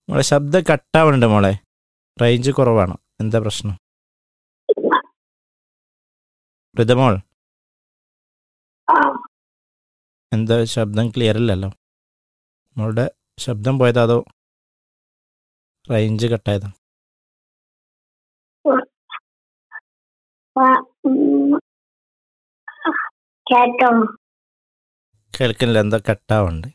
മോളെ ശബ്ദം കട്ടാവുന്നുണ്ട് മോളെ റേഞ്ച് കുറവാണ് എന്താ പ്രശ്നം ഋതമോൾ ആ എന്താ ശബ്ദം ക്ലിയർ അല്ലല്ലോ മോളുടെ ശബ്ദം പോയതാ അതോ റേഞ്ച് കട്ടായതാ ആ, ഉം. കേട്ടോ കേൾക്കുന്നില്ല എന്താ കട്ടാവുണ്ട്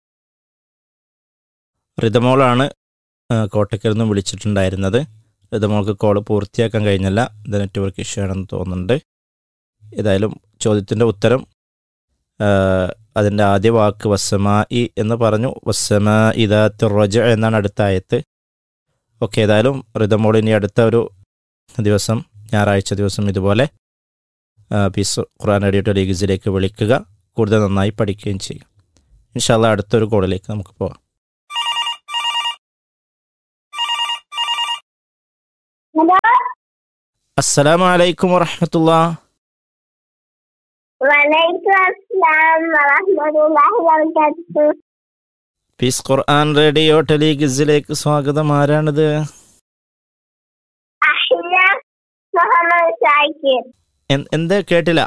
ഋതമോളാണ് ആ, കോട്ടയ്ക്കൽ നിന്ന് വിളിച്ചിട്ടുണ്ടായിരുന്നത് ഋതമോൾക്ക് കോള് പൂർത്തിയാക്കാൻ കഴിഞ്ഞില്ല ഇത് നെറ്റ്വർക്ക് ഇഷ്യൂ ആണെന്ന് തോന്നുന്നുണ്ട് ഏതായാലും ചോദ്യത്തിൻ്റെ ഉത്തരം ആ, അതിൻ്റെ ആദ്യ വാക്ക് വസ്സമാ ഇ എന്ന് പറഞ്ഞു വസ്സമാ ഇദാത്ത് റജ എന്നാണ് അടുത്ത ആയത്ത് ഓക്കെ ഏതായാലും ഋതമോൾ ഇനി അടുത്ത ഒരു ദിവസം ഞായറാഴ്ച ദിവസം ഇതുപോലെ ആ, പീസ് ഖുറാൻ റേഡിയോ ലീഗിസിലേക്ക് വിളിക്കുക കൂടുതൽ നന്നായി പഠിക്കുകയും ചെയ്യും ഇൻഷാല്ല അടുത്തൊരു കോളിലേക്ക് നമുക്ക് പോകാം ഹലോ അസ്സലാമു അലൈക്കും വറഹമത്തുള്ള വലൈക്കും അസ്സലാം വറഹ്മത്തുള്ളാഹി വബറകാതുഹു പീസ് ഖുർആൻ റേഡിയോ ടെലിഗിസിലേക്ക് സ്വാഗതം ആരാണിത് അഹിന മുഹമ്മദ് ഷാക്കിർ എൻ- എന്താ കേട്ടില്ല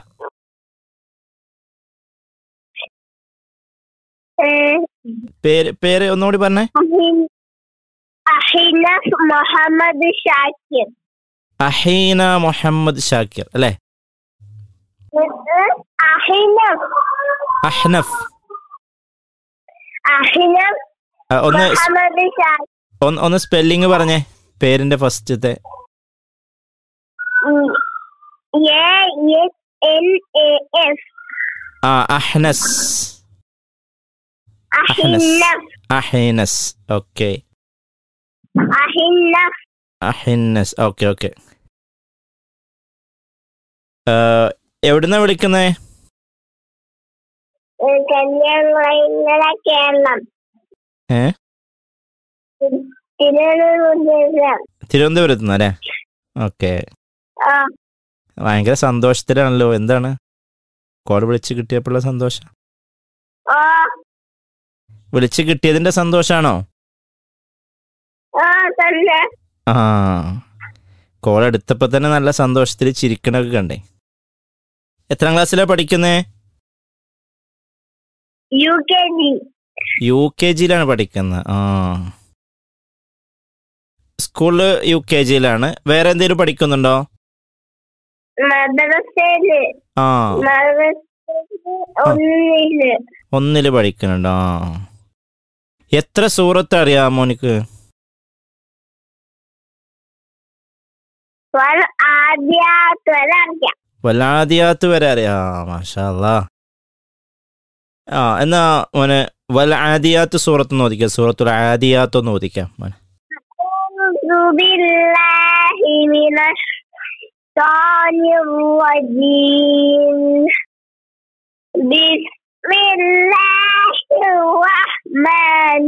ഏഹ്, പേര് പേര് ഒന്നുകൂടി പറഞ്ഞേ അഹിൻ- അഹിന മുഹമ്മദ് ഷാക്കിർ അഹീന മുഹമ്മദ് ഷാക്കിർ അല്ലേ അഹിന അഹ്നഫ് അഹിന ആ, ഒന്ന് സ്- മുഹമ്മദ് ഷാക്കിർ ഒന്ന് ഒന്ന് സ്പെല്ലിങ് പറഞ്ഞേ പേരിന്റെ ഫസ്റ്റത്തെ A S N A S ആ Ahnas Ahnas Ahina Aheenas okay Ahina Ahinnas okay okay എവിടുന്നാ വിളിക്കുന്നേ കന്യാകുമാരി കേരളം ഏ തിരുവനന്തപുരം തിരുവനന്തപുരത്ത് നിന്ന് അല്ലേ ഓക്കെ ആ ഭയങ്കര സന്തോഷത്തിലാണല്ലോ എന്താണ് കോൾ വിളിച്ച് കിട്ടിയപ്പോഴുള്ള സന്തോഷം ആ വിളിച്ച് കിട്ടിയതിന്റെ സന്തോഷാണോ ആ തന്നെ ആ കോൾ എടുത്തപ്പോൾ തന്നെ നല്ല സന്തോഷത്തിൽ ചിരിക്കണൊക്കെ കണ്ടേ എത്രാം ക്ലാസ്സിലാണ് പഠിക്കുന്നേ U K G U K ജിയിലാണ് പഠിക്കുന്നത് ആ സ്കൂളില് യു കെ ജിയിലാണ് വേറെ എന്തെങ്കിലും പഠിക്കുന്നുണ്ടോ മദ്രസയില് ആ മദ്രസയില് ഒന്നില് ഒന്നില് പഠിക്കുന്നുണ്ടോ ആ എത്ര സൂറത്ത് അറിയാം മോനിക്ക് വൽ ആദ്യാത്ത് വരെ അറിയാം വലാദിയാത്ത് വരെ അറിയാം ആ മാഷാ അല്ലാ ആ എന്നാ മോനെ വൽ ആദിയാത്ത് സൂറത്ത് ഒന്ന് ഓദിക്കാം സൂറത്തുൽ ആദിയാത്ത് ഒന്ന് ഓദിക്കാം മോനെ أعوذ بالله من الشيطان الرجيم بسم الله الرحمن